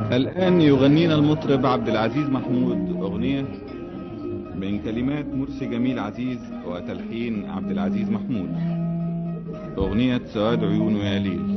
الآن يغنينا المطرب عبد العزيز محمود أغنية من كلمات مرسي جميل عزيز وتلحين عبد العزيز محمود أغنية سواد عيونه يا ليل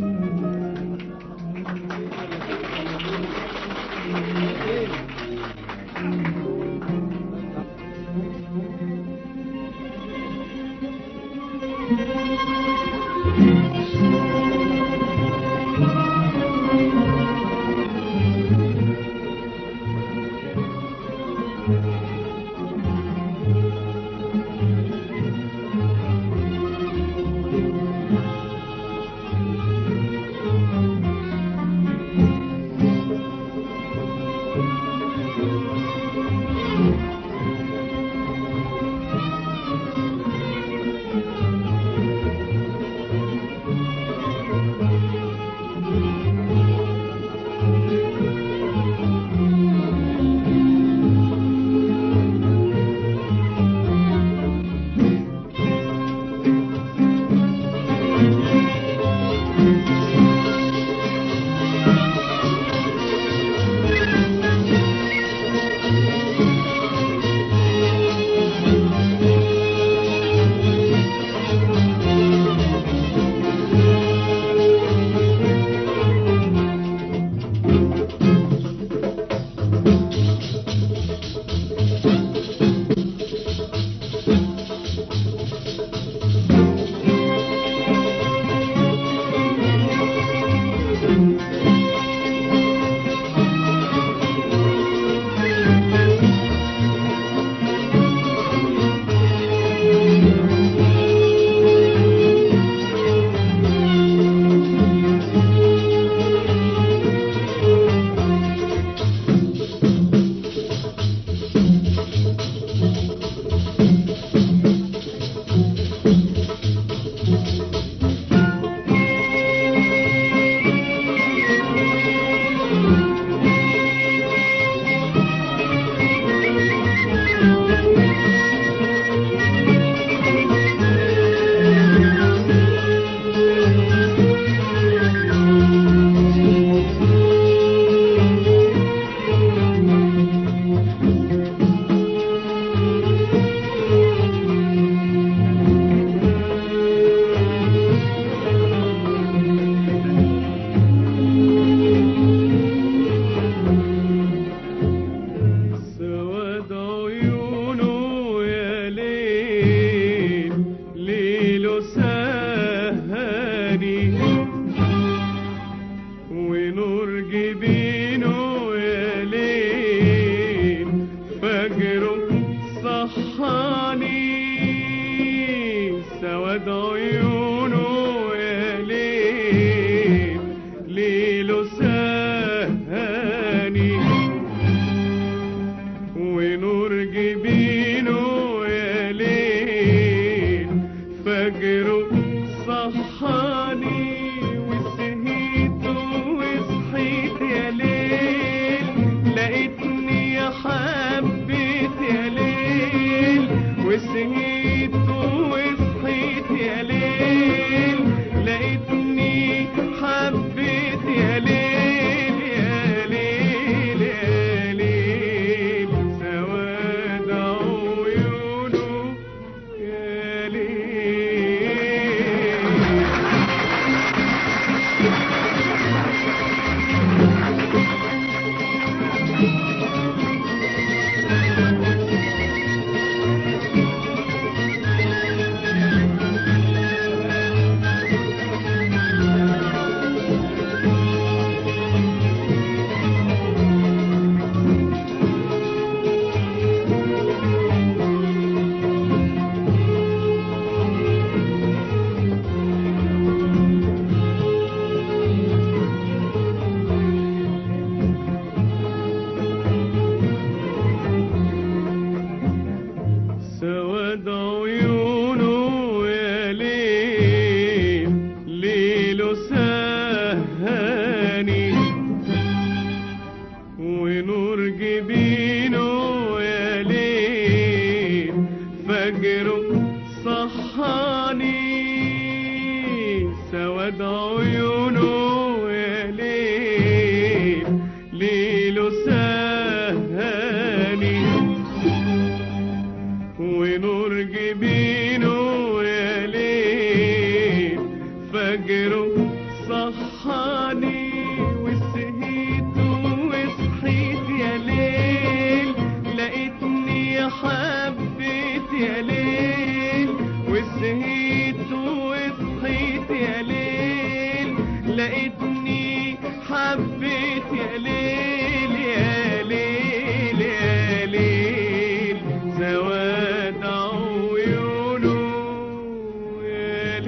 لقيتني حبيت يا ليل يا ليل يا ليل سواد عيونه يا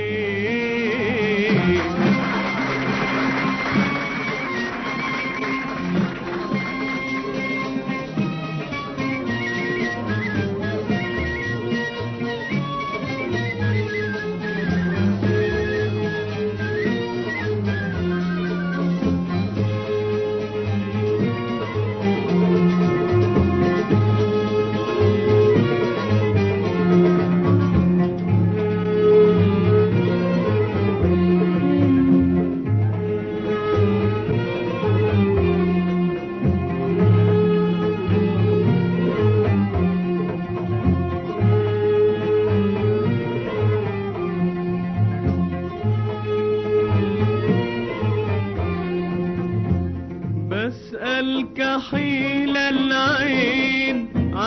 ليل بسألك حيل العين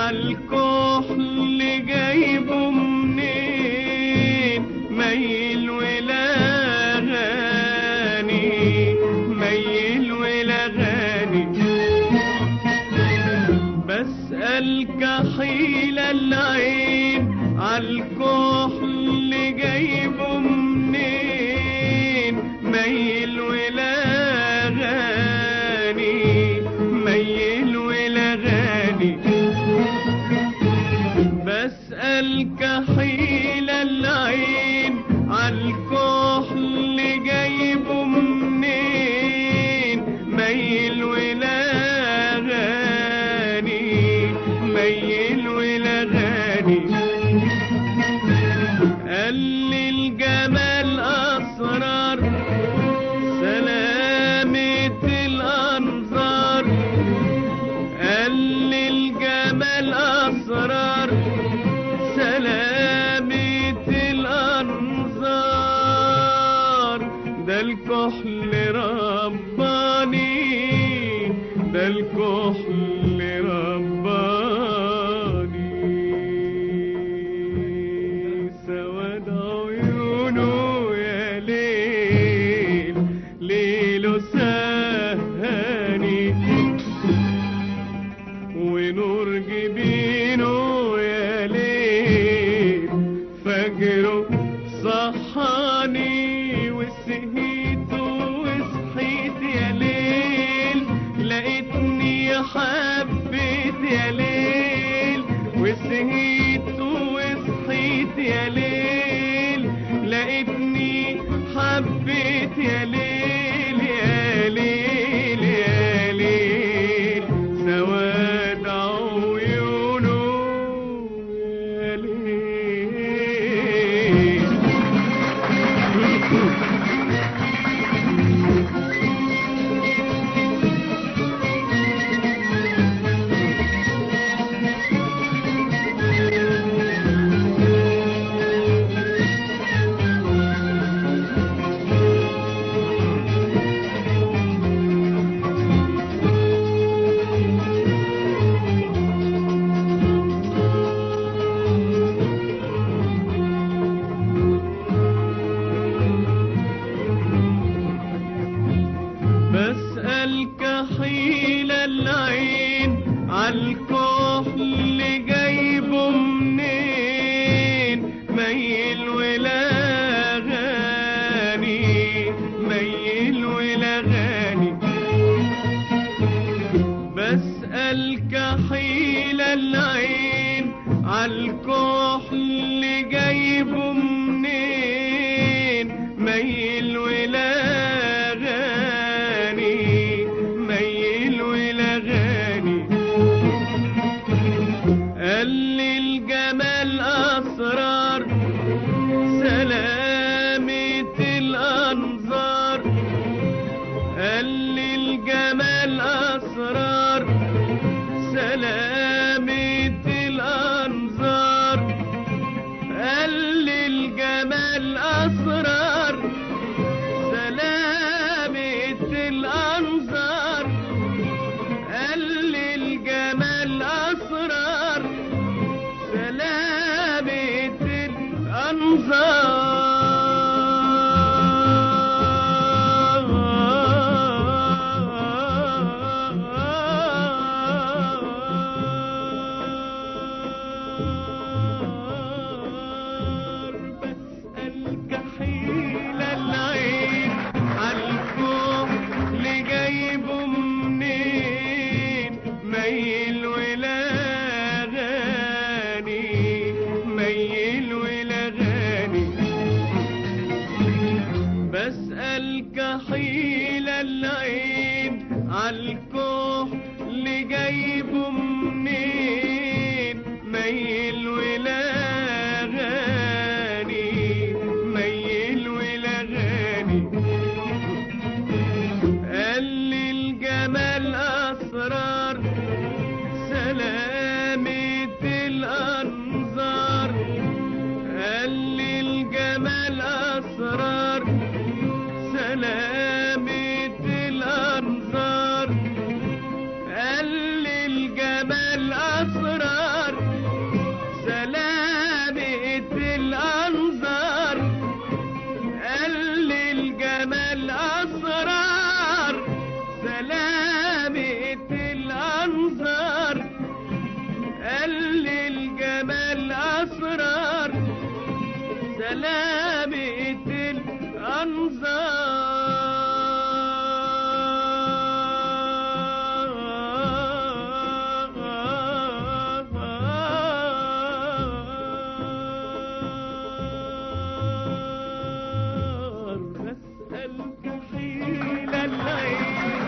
عالكحل جايبه منين ميل ولا غاني ميل ولا غاني بسألك حيل العين عالكحل جايبه منين ميل ولا غاني ميل ولا غاني بسألك حيل العين عالكحل جايبه منين ميل ولا غاني ميل ولا غاني قال لي الجمال أسرار سلامة الأنظار قال لي الجمال أسرار سلامة الأنظار ده الكحل رباني ده الكحل رباني سواد عيونه يا ليل ليله سهاني ونور جبينه يا ليل فجره صحاني وسهيت وصحيت يا ليل لقيتني حبيت يا ليل وسهيت وصحيت يا ليل لقيتني حبيت يا ليل يا ليل يا ليل سواد عيونه يا ليل العين عالكحل جايبه منين ميل ولا غاني ميل ولا غاني قال لي الجمال أسرار سلامة الأنظار قال لي الجمال أسرار سلامة الأنظار قال لي الجمال أسرار سلامة الأنظار قال لي الجمال أسرار سلامة الأنظار قال لي الجمال أسرار سلامة الأنظار بسألك حيل الليل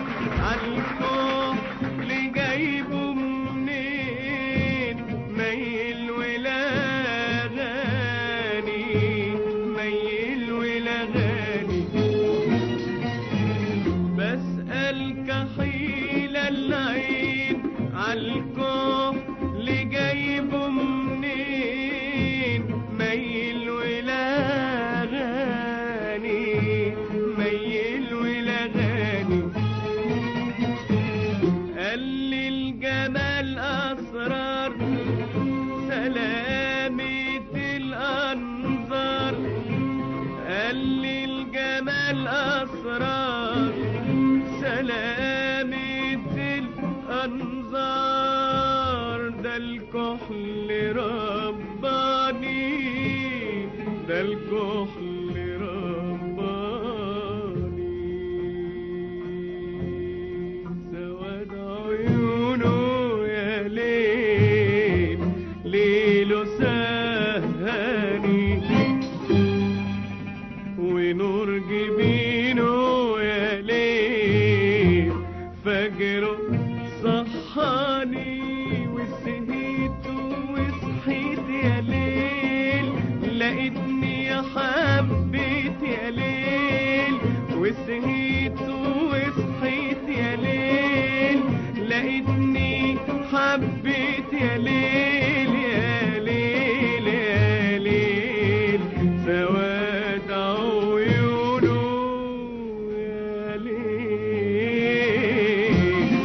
عالكحل جايبه منين ميل ولا غاني ميل ولا غاني بسألك حيل الليل عالكحل جايبه منين ميل ولا غاني ميل ولا غاني قال لي الجمال أسرار سلامة الأنظار قال لي الجمال أسرار سلامة الأنظار ده الكحل رباني ده الكحل رباني سواد عيونه يا ليل ليله سهاني ونور جبينه يا ليل فجره صحاني وسهيت وصحيت يا ليل لقيتني حبيت يا ليل وسهيت وصحيت يا ليل لقيتني حبيت يا ليل يا ليل يا ليل سواد عيونه يا ليل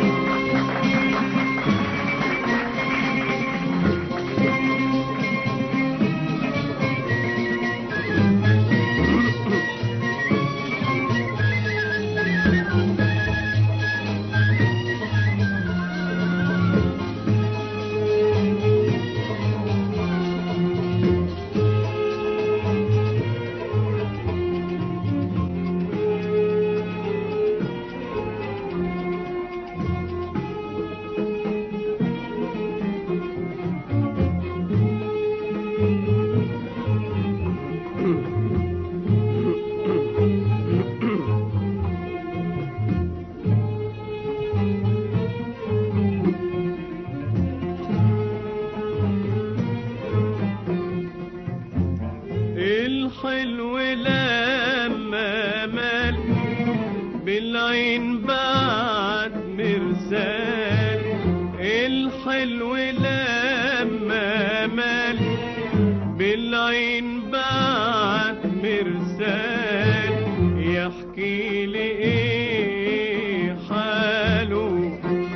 الحلو لما مال بالعين بعد مرسال الحلو لما مال بالعين بعد مرسال يحكي لي ايه حاله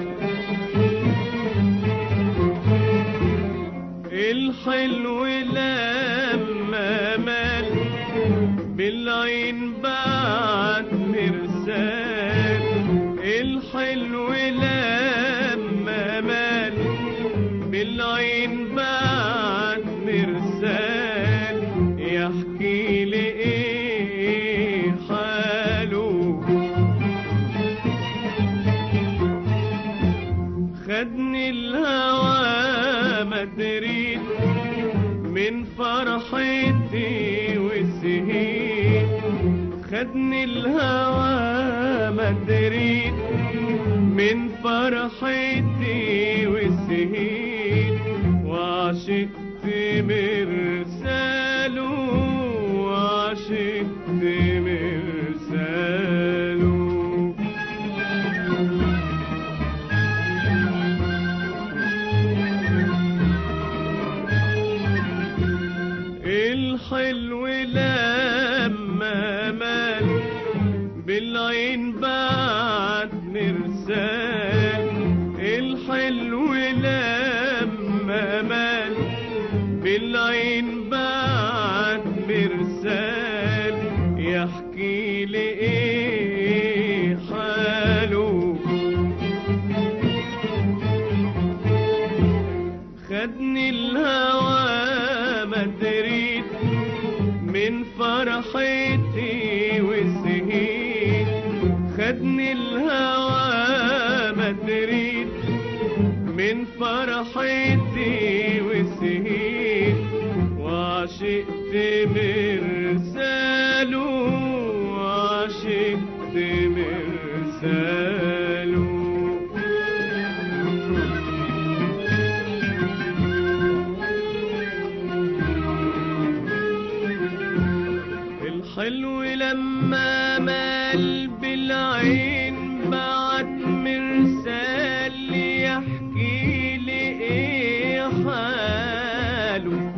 الحلو لما مال بالعين بعد مرسال الحلو لما مال بالعين بعد مرسال يحكي لي ايه حاله خدني الهوى مدريد من فرحتي وسهيت خدني الهوى دريت من فرحتي وسهيت وعشقت مرساله وعشقت مرساله الحلو لما مال بالعين بعد مرسال الحلو لما مال بالعين بعد مرسال يحكي لي ايه حاله خدني الهوى ما دريت من فرحتي وسهيت خدني الهوى ما دريت من فرحتي وسهيت وعشقت مرساله وعشقت مرساله الحلو لما مال بالعين بعت مرسال يحكي لي ايه حاله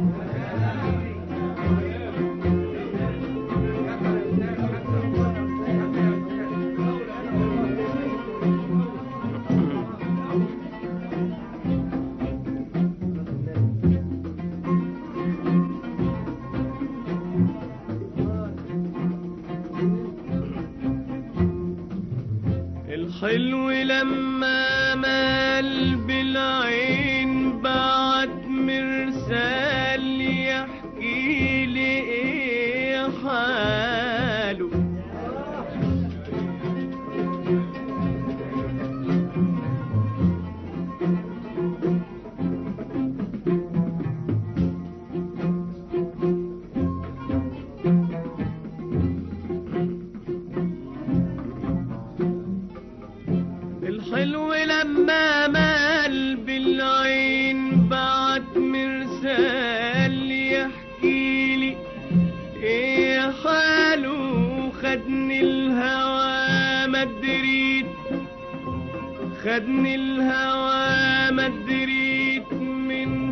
الحلو لما مال بالعين بعت مرسال يحكي لي ايه حاله الحلو لما مال بالعين بعت مرسال يحكي لي ايه حاله خدني الهوى ما دريت خدني الهوى ما دريت من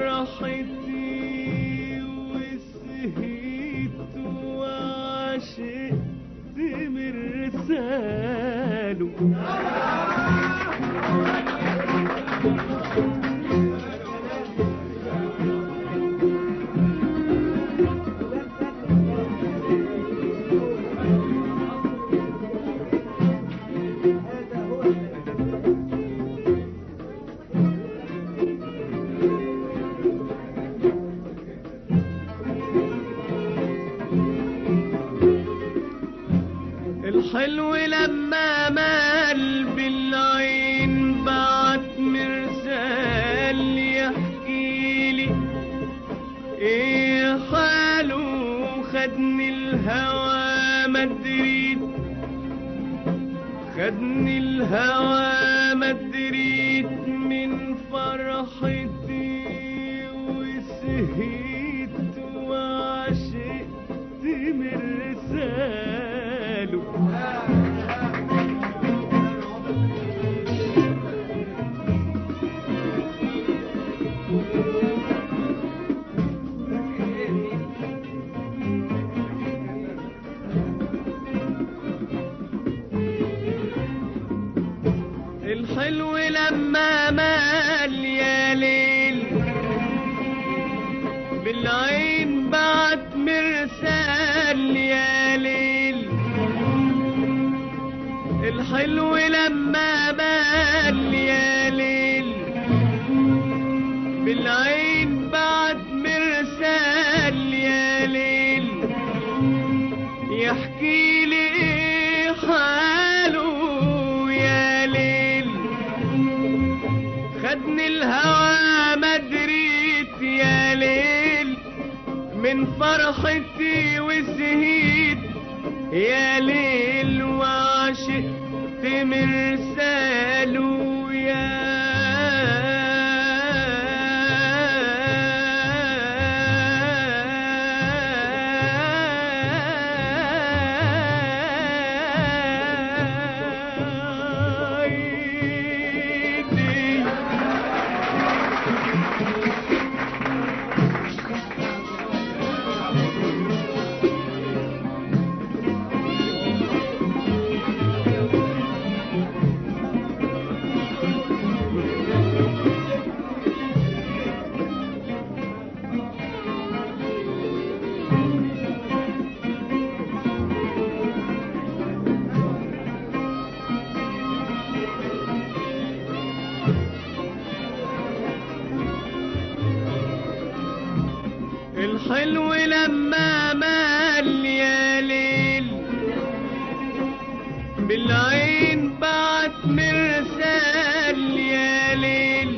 فرحتي وسهيت وعشقت مرساله الحلو لما مال بالعين بعت مرسال يحكي لي ايه حاله خدني الهوى ما دريت خدني الهوى ما دريت من فرحتي وسهيت وعشقت مرساله الحلو لما مال يا ليل بالعين بعت مرسال يا ليل الحلو لما مال يا ليل بالعين بعت مرسال يا ليل يحكي لي إيه حاله يا ليل خدني الهوى ما دريت يا ليل من فرحتي وزهيت يا ليل وعشقت في مرساله يا الحلو لما مال يا ليل بالعين بعت مرسال يا ليل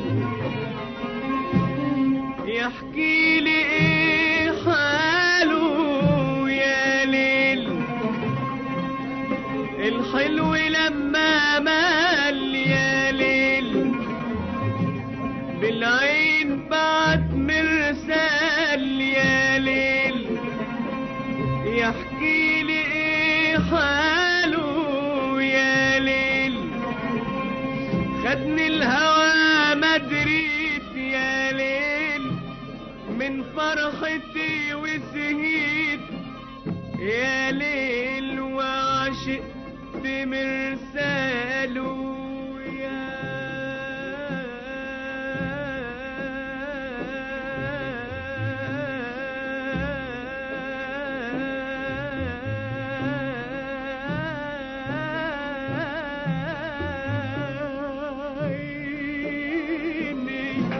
يحكي لي ايه حاله يا ليل الحلو لما مال يا ليل بالعين بعت مرسال يا ليل يحكي لي ايه حاله يا ليل خدني الهوى ما دريت يا ليل من فرحتي وسهيت يا ليل وعشقت مرساله يا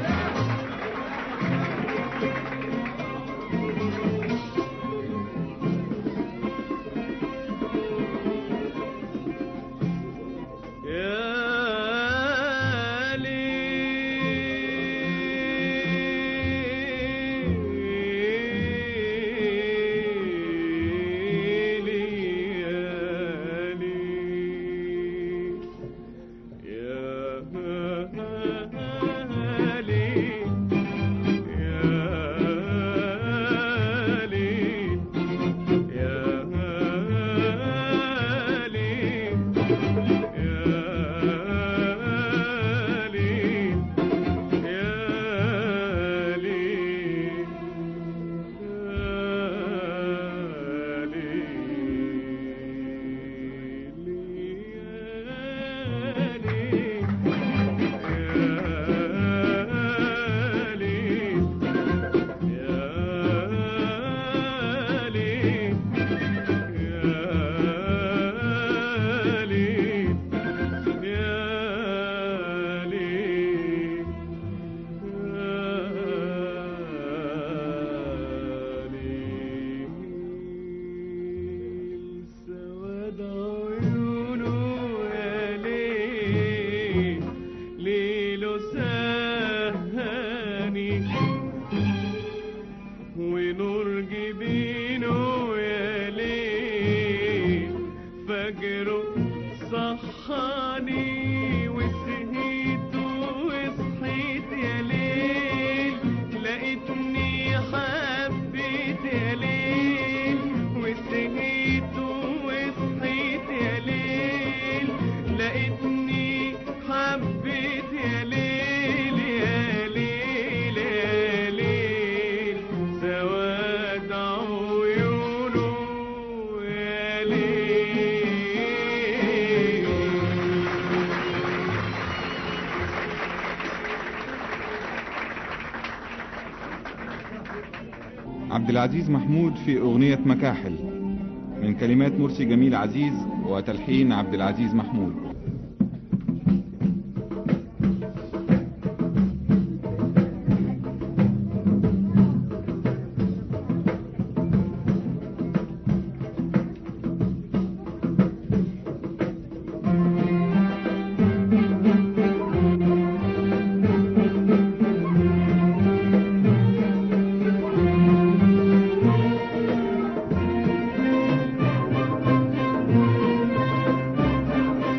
يا ليلي يا ليل يا ليل يا ليل يا ليل سواد عيونه يا ليل ليله سهاني ونور جبينه يا ليل فجره صحاني وسهيت وصحيت يا ليل لقيتني حبيت يا ليل وسهيت وصحيت يا ليل لقيتني حبيت يا ليل يا ليل يا ليل سواد عيونه يا ليل عبد العزيز محمود في أغنية مكاحل من كلمات مرسي جميل عزيز وتلحين عبد العزيز محمود يا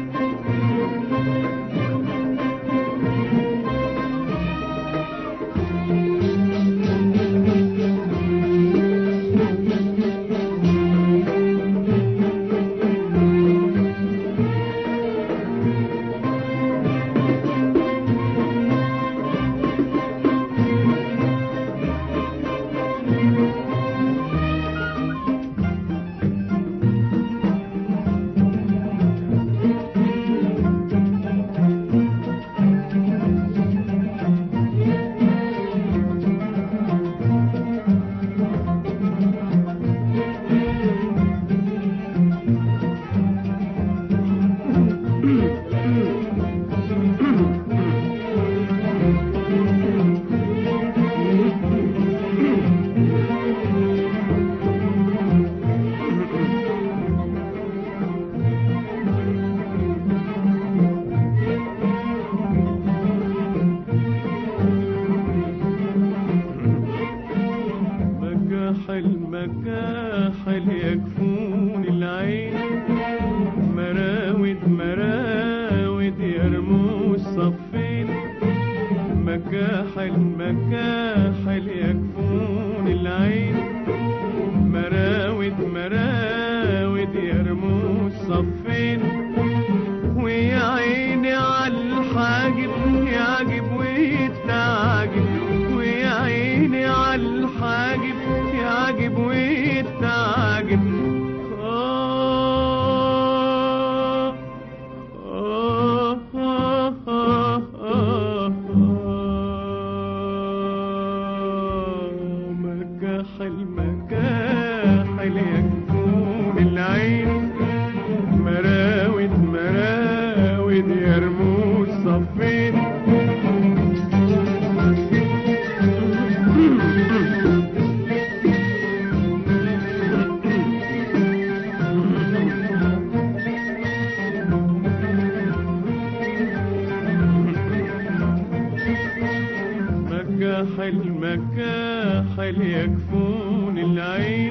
يكفون العين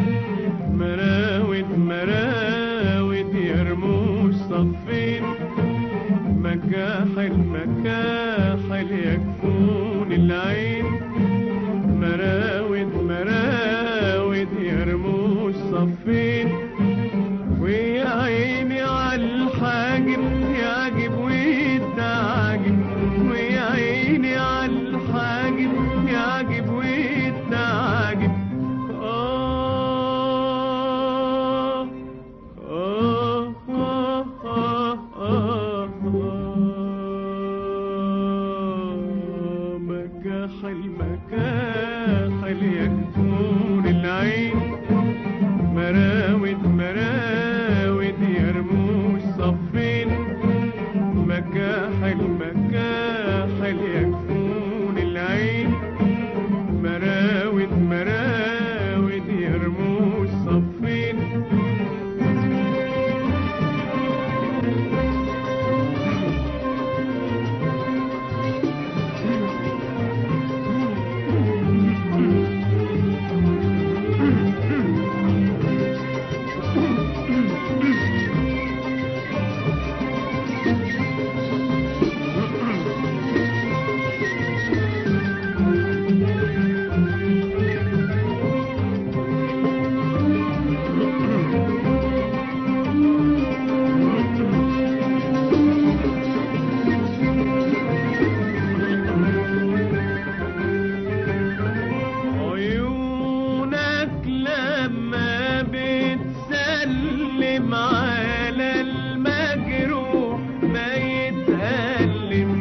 مراود مراود يرموش صفين مكاحل مكاحل يكفون العين مراود مراود يرموش صفين ويا عيني على الحاجب يعجب ويتعجب ويا عيني على الحاجب يعجب ويتعجب آه آه آه آه آه آه مكاحل مكاحل يكفون العين مراود مراود يرموش صفين مكاحل مكاحل يكفون العين مراود مراود يرموش صفين عيونك لما بتسلم على المجروح ما يتألم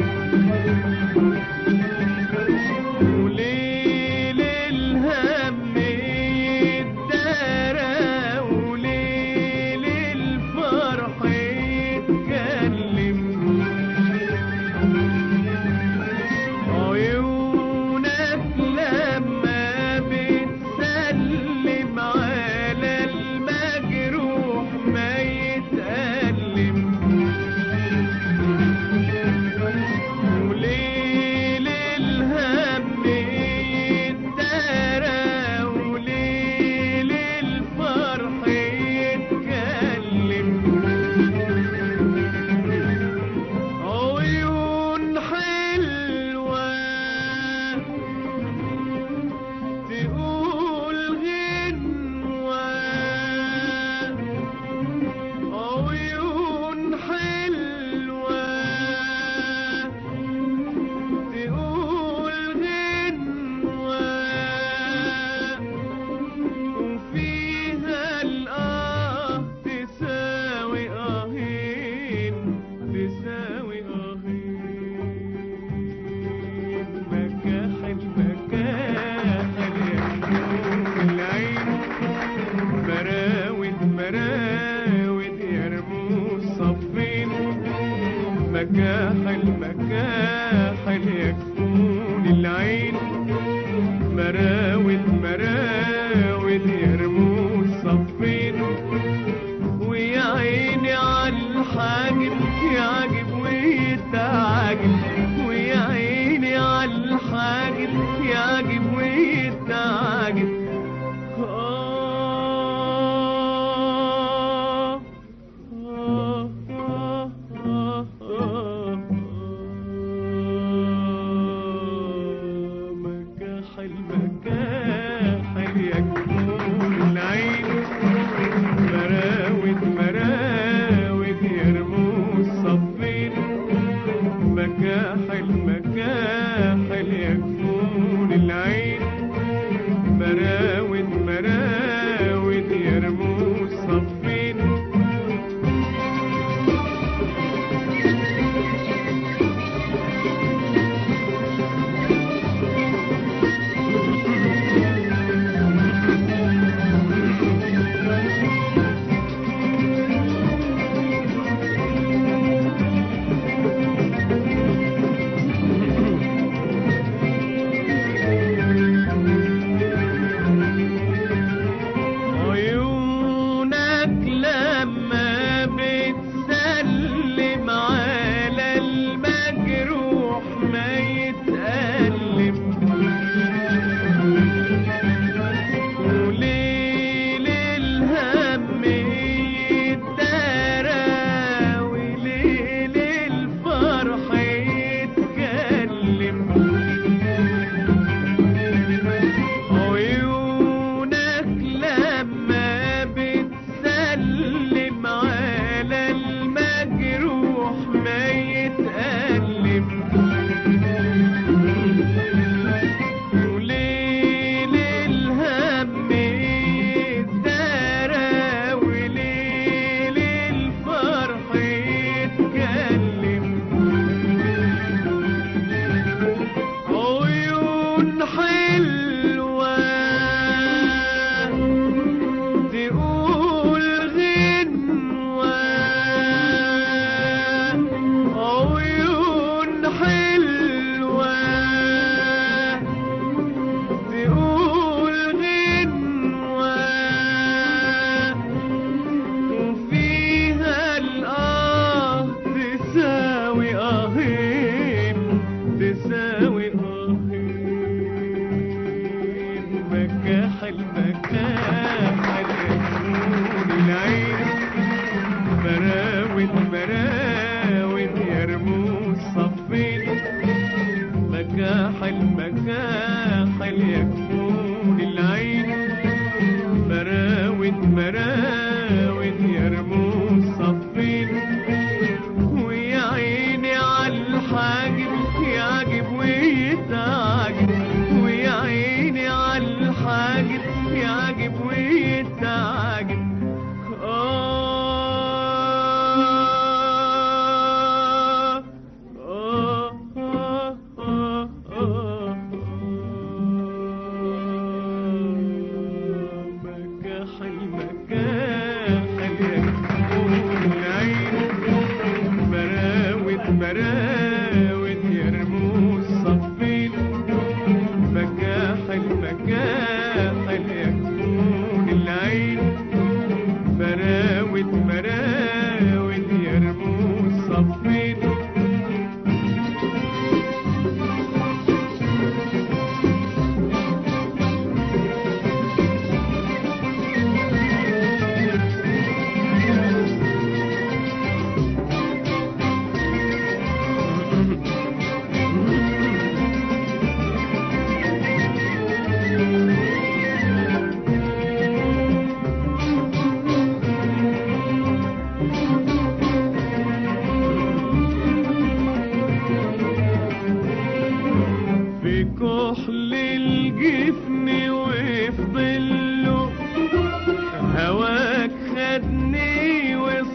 وليل الهم يتدارى وليل الفرح يتكلم عيونك لما بتسلم على المجروح ما يتألم وليل الهم يتدارى وليل الفرح يتكلم عيون حلوة تقول غنوة عيون حلوة تقول غنوة وفيها الآه تساوي آهين تساوي آهين مكاحل مكاحل يكون العين مراود مراود يرموا صفين مكاحل مكاحل يكفون العين مراود مراود يرموا صفين ويا عيني على الحاجب يعجب ويتعجب ويا عيني على الحاجب يعجب ويتعجب آه آه آه آه آه مكاحل مكاحل مراود مراود يرموا الصفين مكاحل مكاحل يكفون العين مراود مراود يرموا الصفين ويا عيني على الحاجب يعجب ويتعجب ويا عيني على الحاجب يعجب ويتعجب آه آه آه آه آه مكاحل مكاحل يكون العين مراود مراود يرموا الصفين مكاحل مكاحل يكون العين مراود مراود يرموا الصفين في كحل الجفن وفي ظله هواك خدني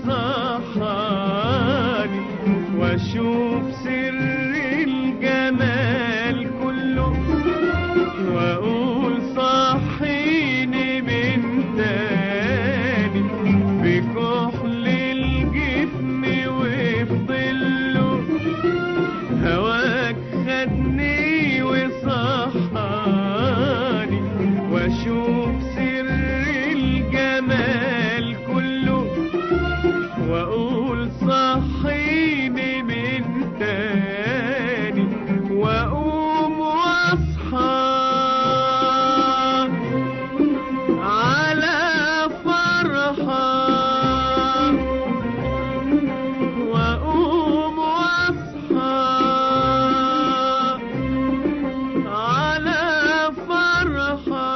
وصحاني واشوف سر الجمال كله واقول صحيني من تاني في كحل الجفن وفي ظله هواك خدني وصحاني واشوف سر الجمال كله واقول صحيني من تاني واقوم واصحى على فرحه واقوم واصحى على فرحة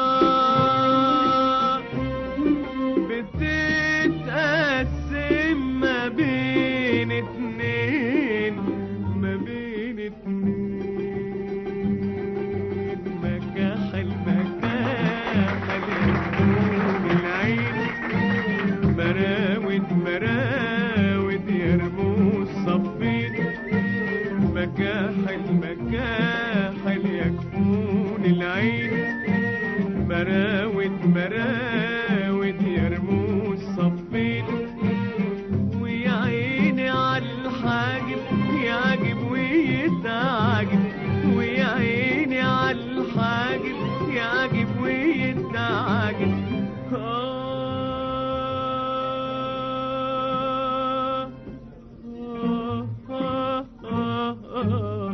بتتقسم ما بين اتنين ما بين اتنين مكاحل مكاحل يكون العين مراود مراود يرموا الصفين مكاحل مكاحل يكفون العين مراود مراود يرموا الصفين ويا عيني على الحاجب يعجب ويتعجب ويا عيني على الحاجب يعجب ويتعجب آه آه آه آه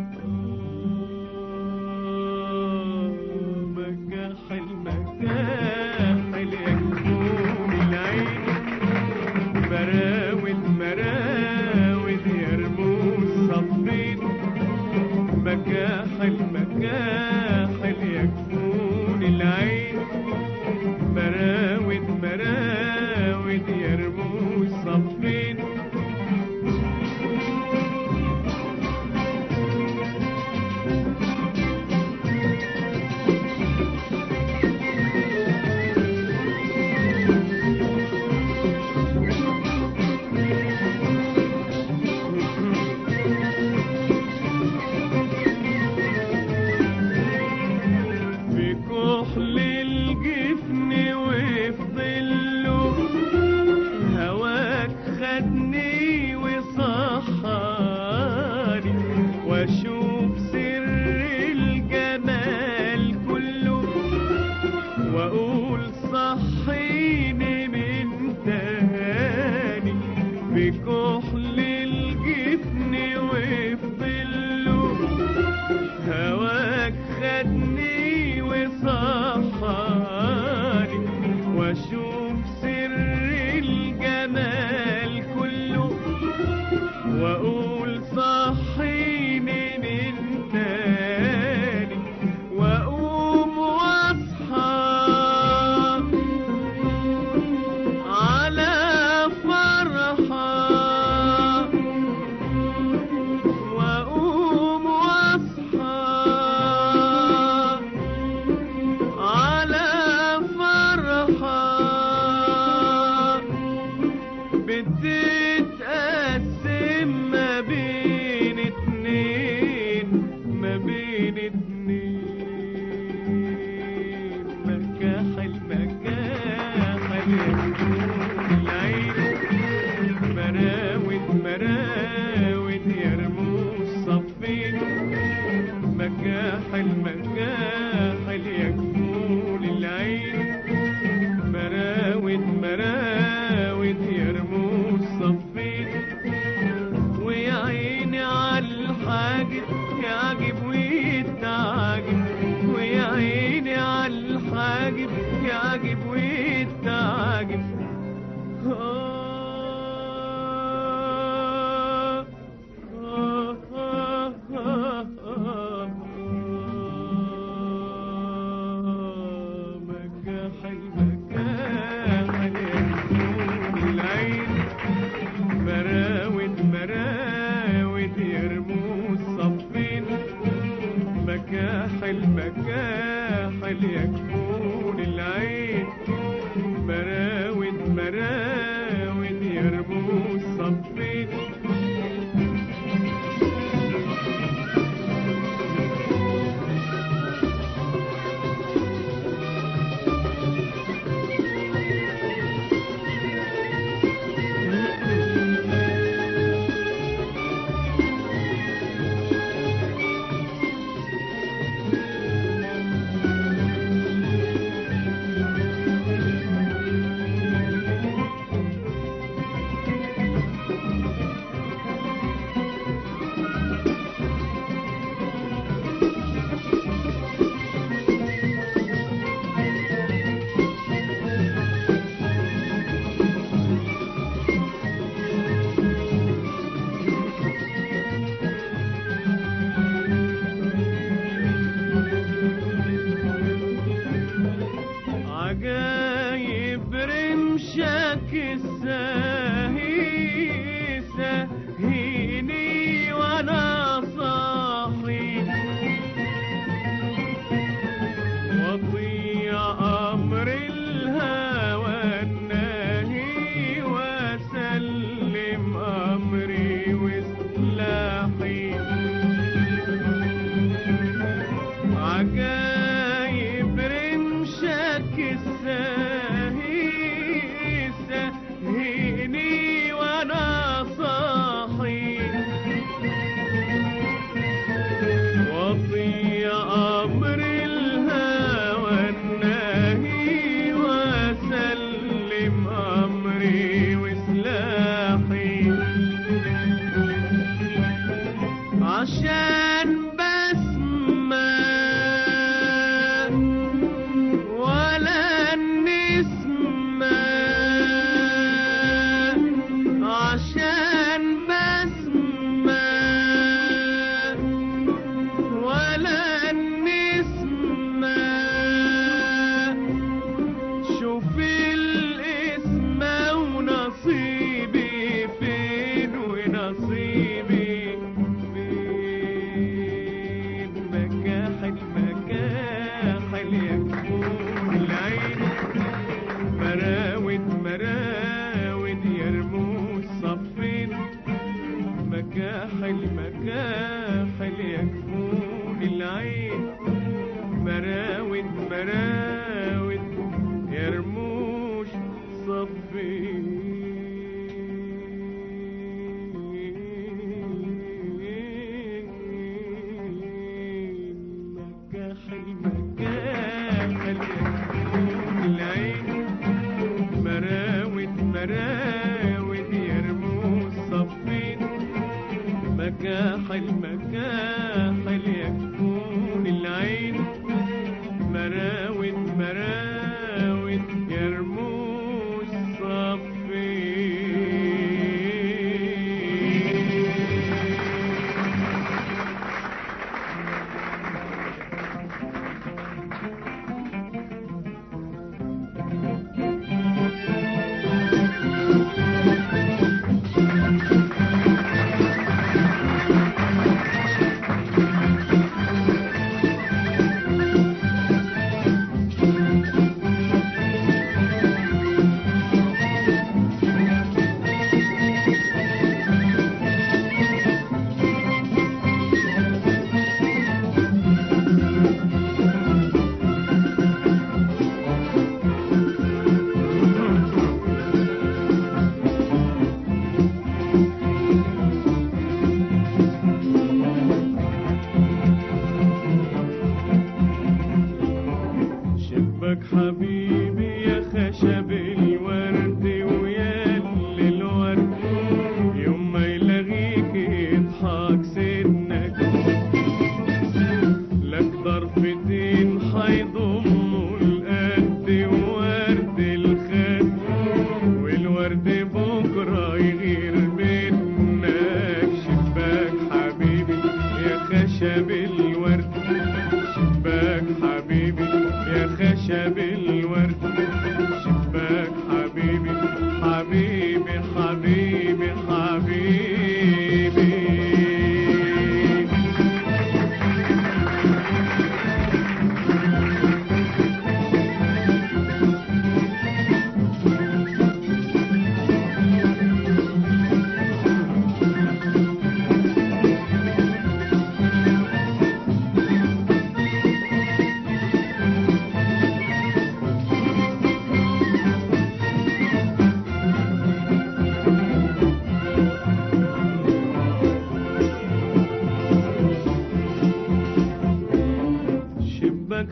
مكاحل مكاحل يكون العين مراود مراود يرموا الصفين مكاحل مكاحل يكون العين مراود مراود يرموا الصفين في كحل الجفن وفي ظله هواك خدني وصحاني واشوف سر الجمال كله واقول صحيني من تاني في كحل الجفن وفي ظله هواك خدني وصحاني واشوف سر الجمال كله مراود يرموش صفين مكاحل مكاحل يكفون العين مراود مراود يرموش صفين ويا عيني على الحاجب يعجب ويتعجب ويا عيني على الحاجب يعجب ويتعجب آه آه آه آه آه آه مكاحل مكاحل يكون العين مراود مراود يرموا الصفين مكاحل مكاحل يكفون العين مراود مراود يرموا الصفين عجايب رمشك الساهي ساهيني وانا صاحي واطيع امر الهوى الناهي واسلم امري وسلاحي عجايب رمشك الساهي سهيني وانا صاحي واطيع امر الهوى الناهي واسلم امري وسلاحي عشان بسمة ولا النسمة عشان بسمة ولا النسمة شوف الاسم ونصيبي فين ونصيبي فين مكاحل مكاحل يكون العين مراود مراود يرموا الصفين مكاحل مكاحل يكون العين مراود مراود يرموش صفين مكاحل مكاحل يكون العين مراود مراود يرموا الصفين مكاحل مكاحل يكون العين مراود مراود يرموا الصفين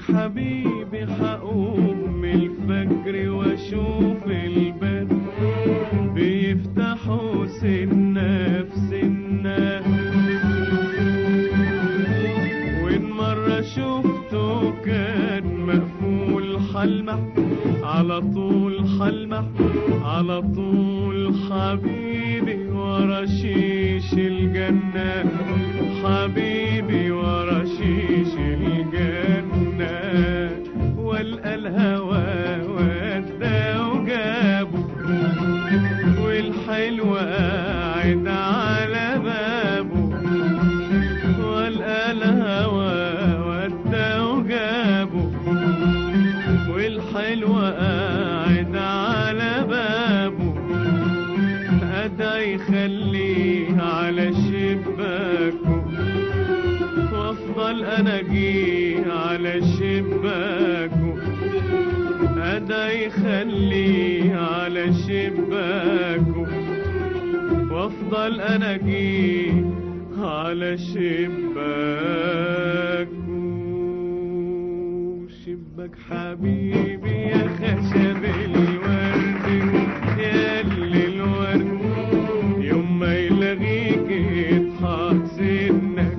حبيبي حقوم من الفجر واشوف الباب بيفتحوا سنة في سنة وإن مرة شفته كان مقفول حلمح على طول حلمح على طول حبيبي ورا شيش الجنة حبيبي ورا شيش الجنة والقى الهوى ودى وجابه والحلو قاعد على بابه والقى الهوى ودى وجابه والحلو قاعد على بابه أدعي يخليه على شباكه وافضل انا اجيه على شباكه أدعي يخليه على شباكه وافضل انا اجيه على شباكه شباك حبيبي يا خشب الورد يا اللي الورد يوم ما يلاقيك يضحك سنك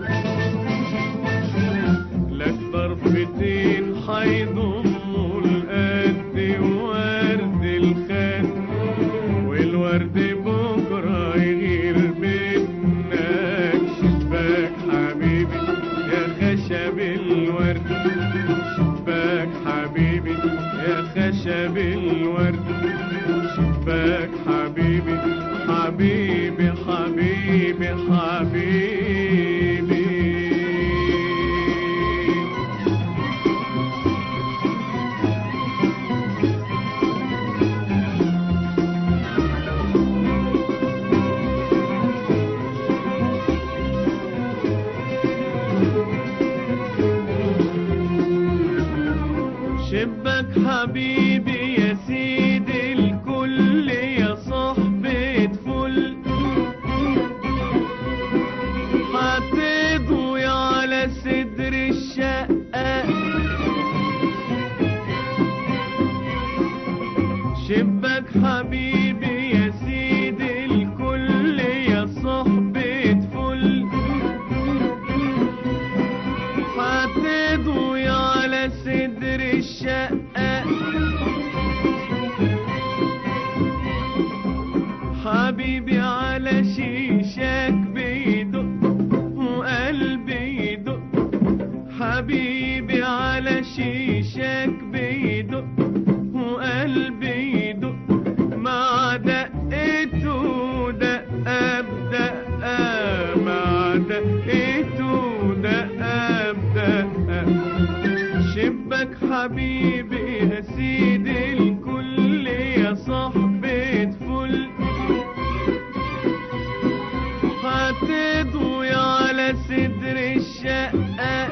لك طرفتين حيضموا القد ورد الخد والورد بكرة يغير منك شباك حبيبي يا خشب الورد شباك حبيبي يا خشب الورد شباك حبيبي حبيبي حبيبي حبيبي شبك حبيبي يا سيدي الكل يا صحبة فل هتضوي على صدر الشقة شبك حبيبي يا سيدي الكل يا صحبة فل هتضوي على صدر الشقة حبيبي على شيشك بيدق وقلبي يدق حبيبي على شيشك بيدق وقلبي يدق مع دقته دقة بدقة مع دقته دقة بدقة شبك حبيبي يا سيدي الكل يا صاحبة فل هتضوي على صدر الشقة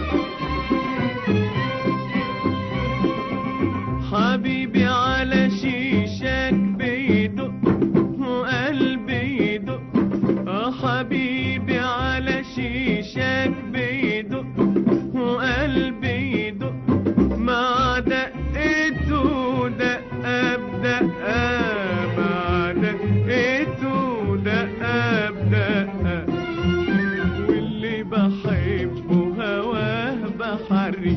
حبيبي على شيشك بيدق وقلبي يدق اه حبيبي على شيشك بيدق وقلبي يدق مع دقته دقة بدقة مع دقته دقة بدقة واللي بحبه هواه بحري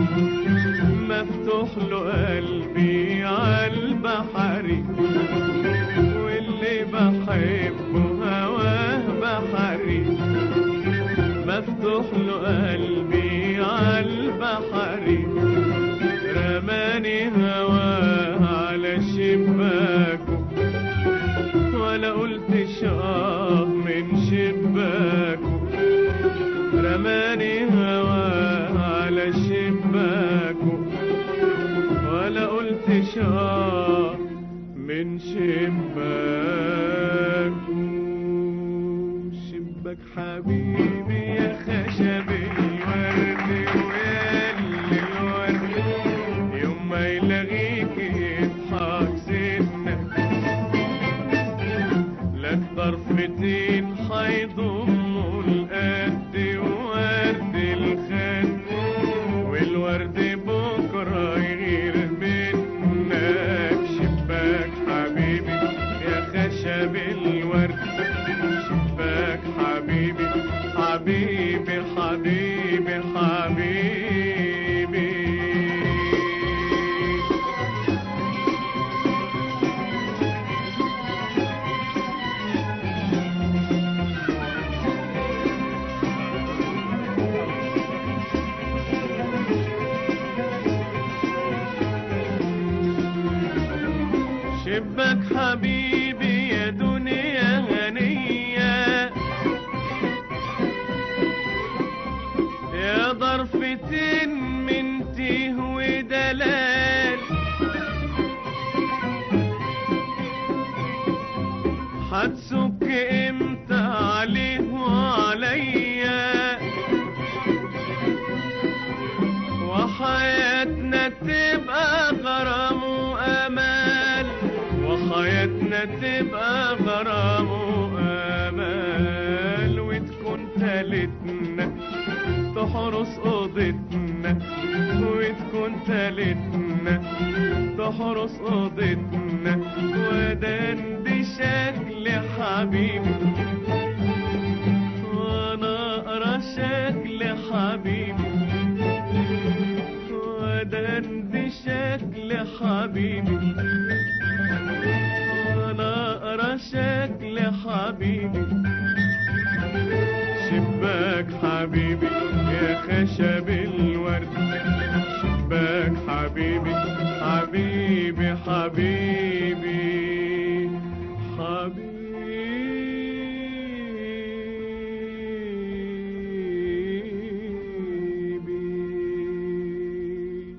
مفتوح له قلبي عالبحري واللي بحبه هواه بحري مفتوح له قلبي عالبحري رماني هواه على شباكه ولا قلت شاه من شباكه رماني هواه على شباكه ولا قلت شاه من شباكه شباك حبيبي يا خشب الورد ويا اللي الورد يوم ما يلاقيك يضحك سنك لك طرفتين حيضموا القد ورد الخد والورد حبيبي حبيبي حبيبي شبك حبيبي يا دنيا غنية يا ضرفتين من تيه ودلال هتسك امتى عليه وعليا وحياتنا تبقى غرام وامال وحياتنا تبقى غرام وامال وتكون تالتنا تحرس اوضتنا وتكون تالتنا تحرس اوضتنا ودان دي شكل حبيبي وانا اقرا شكل حبيبي ودان دي شكل حبيبي وانا اقرا شكل حبيبي شباك حبيبي يا خشب الورد شباك حبيبي حبيبي حبيبي حبيبي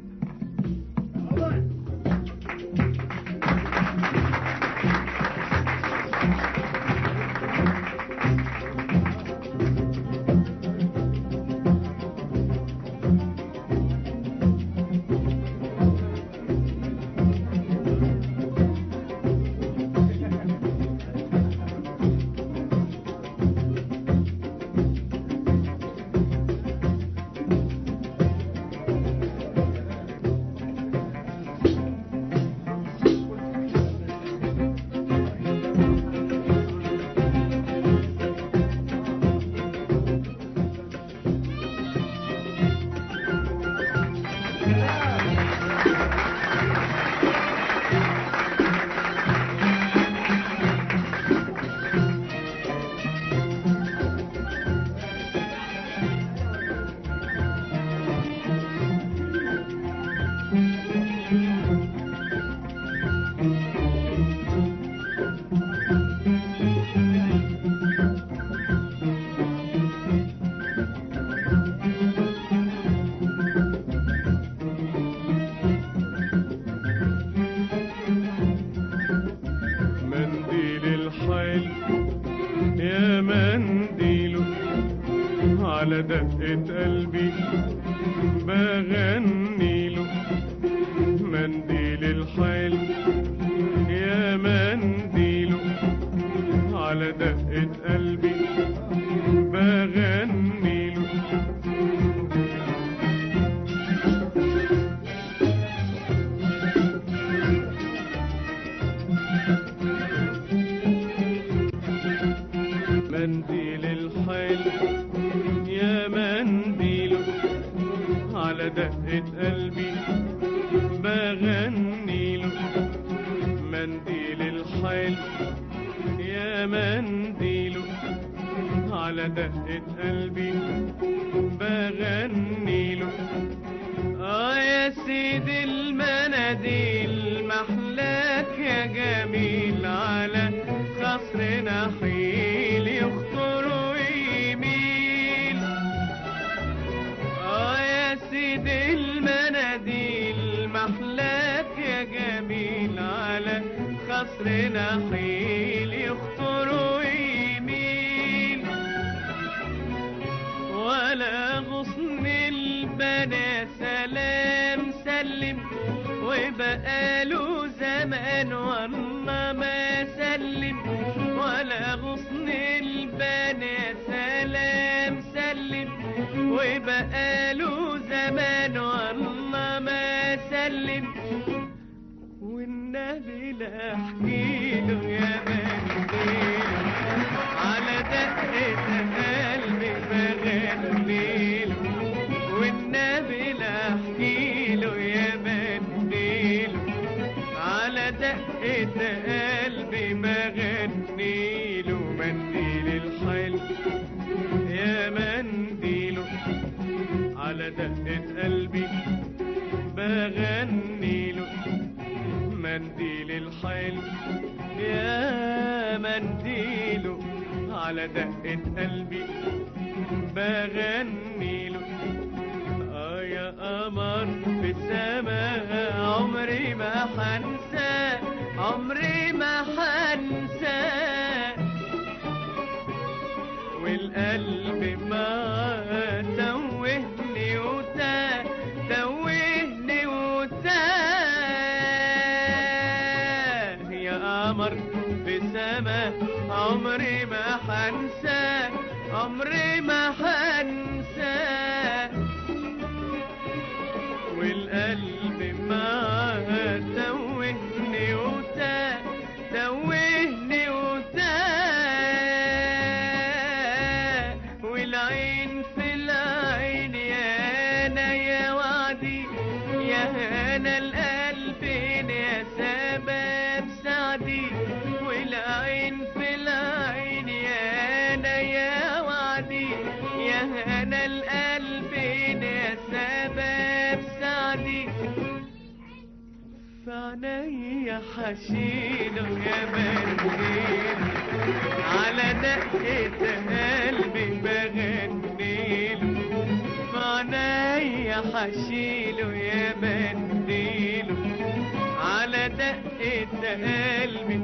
منديل الحيل يا منديله على دقة قلبي بغنيله منديل الحيل يا منديله على دقة قلبي بغنيله منديل الحيل يا منديل على دقة قلبي بغنيله منديل الحيل يا منديل على دقة قلبي بغنيله اه يا سيدي المناديل محلاك يا جميل على خصر نحيل يخطر ويميل اه يا سيدي المناديل محلاك يا جميل على خصر نحيل يخطر ويميل ولا غصن البنا سلام سلم وبقاله زمان والله ما سلم ولا غصن البنا سلام سلم وبقاله زمان والله ما سلم والنبي لا احكيله يا منديل على دقة قلبي منديل الحلو يا منديله على دقة قلبي بغني له منديل الحلو يا منديله على دقة قلبي بغني له اه يا قمر في السماء عمري ما حنسى عمري ما حنسى والقلب ما توهني وتا توهني وتا يا قمر في السماء عمري ما حنسى عمري ما حنسى والقلب ما توهني وتا توهني وتا والعين في العين يا انا يا وعدي يا انا القلب يا سبب سعدي والعين في العين يا انا يا وعدي يا انا القلب يا سبب سعدي فعنيا حشيله يا منديل على دقة قلبي بغنيله فعنيا حشيله يا منديله على دقة قلبي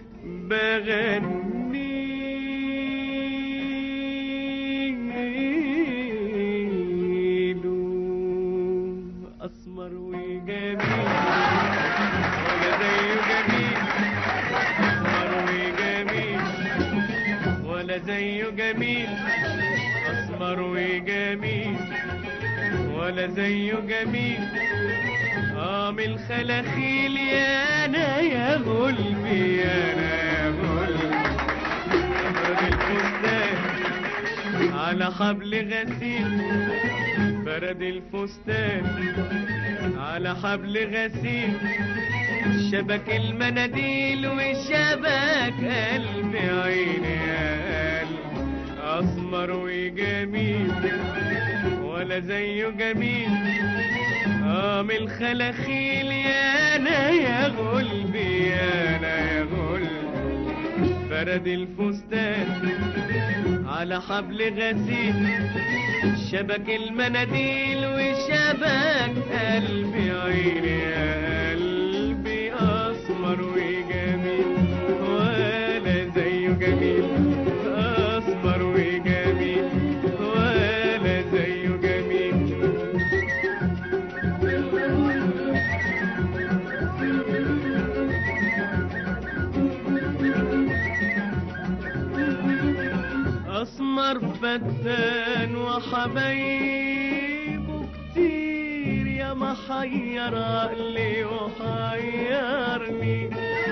بغنيله أسمر وجميل ولا زيه جميل أسمر وجميل ولا زيه جميل أسمر وجميل ولا زيه جميل قام الخلاخيل يا أنا يا غلبي يا أنا يا غلبي أفرد الفستان على حبل غسيل برد الفستان على حبل غسيل شبك المناديل وشبك قلبي عيني يا قلبي اسمر وجميل ولا زيه جميل قام الخلاخيل يا انا يا غلبي يا انا يا غلبي فرد الفستان على حبل غسيل شبك المناديل وشبك قلبي عيني يا قلبي اسمر وجميل ولا زيه جميل اسمر وجميل ولا زيه جميل اسمر فتان وحبايبه كتير يا محير عقلي وحيرني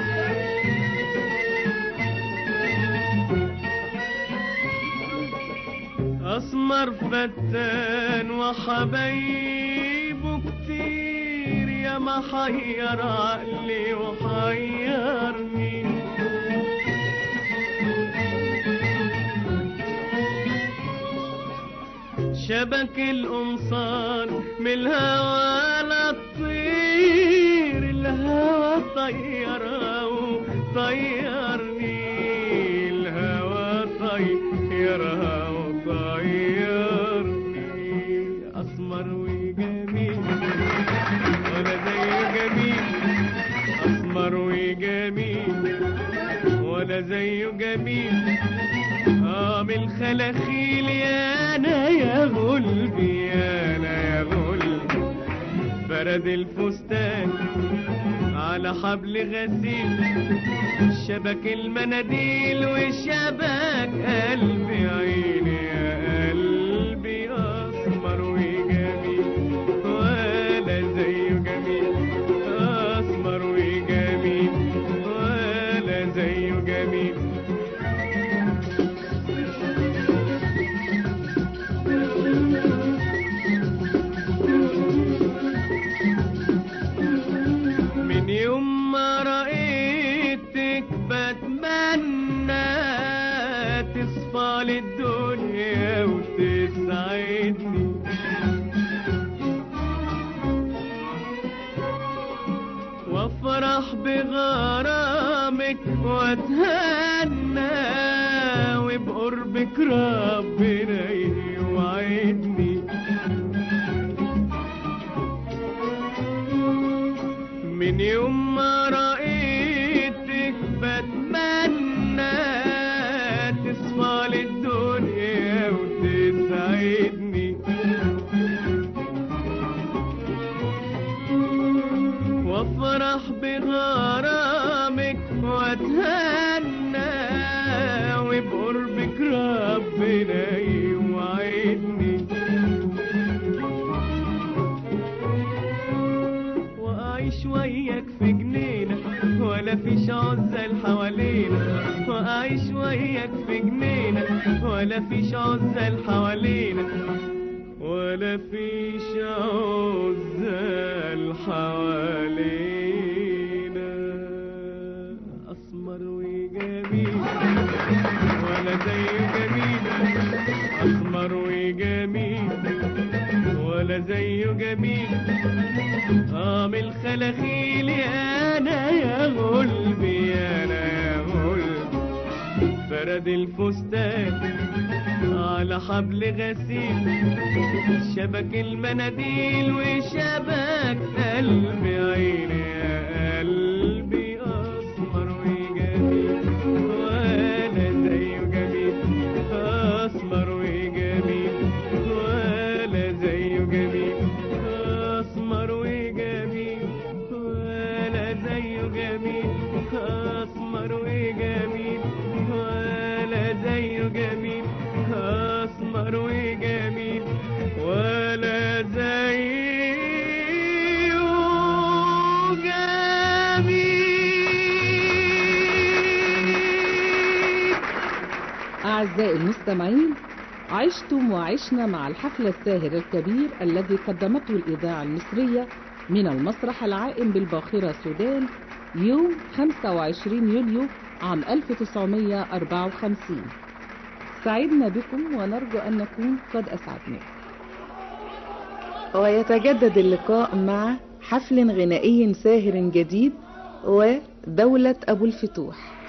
اسمر فتان وحبايبه كتير يا محير عقلي وحيرني شبك القمصان من الهوى للطير الهوى طيرها وطيرني الهوى طيرها وطيرني اسمر وجميل ولا زي جميل اسمر وجميل ولا زيه جميل قام الخلاخيل يا انا يا غلبي يا انا يا غلبي برد الفستان على حبل غسيل شبك المناديل وشبك قلبي عيني يا قلبي اسمر وجميل ولا زيه جميل اسمر وجميل ولا زيه جميل من يوم ما رأيتك بتمنى تصفى للدنيا وتسعدني وافرح بغرامك واتهنى وبقربك ربنا يوعدني من يوم ما رأيتك بتمنى تصفى للدنيا وتسعدني وافرح بغرامك واتهنى وبقربك ربنا يوعدني واعيش وياك في جنينة ولا فيش عزل حوالينا واعيش وياك في جنينة ولا فيش عزل حوالينا ولا فيش عزال حوالينا اسمر وجميل ولا زيه جميل اسمر وجميل ولا زيه جميل عامل خلاخيل يا انا يا غلبي يا انا يا غلبي فرد الفستان على حبل غسيل شبك المناديل وشبك قلبي عيني يا قلبي اسمر وجميل ولا زيه جميل اسمر وجميل ولا زيه جميل اسمر وجميل ولا زيه جميل اسمر وجميل ولا زيه جميل اسمر وجميل ولا زيه جميل أعزائي المستمعين عشتم وعشنا مع الحفل الساهر الكبير الذي قدمته الإذاعة المصرية من المسرح العائم بالباخرة السودان يوم 25 يوليو عام 1954 سعدنا بكم ونرجو أن نكون قد أسعدناكم ويتجدد اللقاء مع حفل غنائي ساهر جديد ودولة أبو الفتوح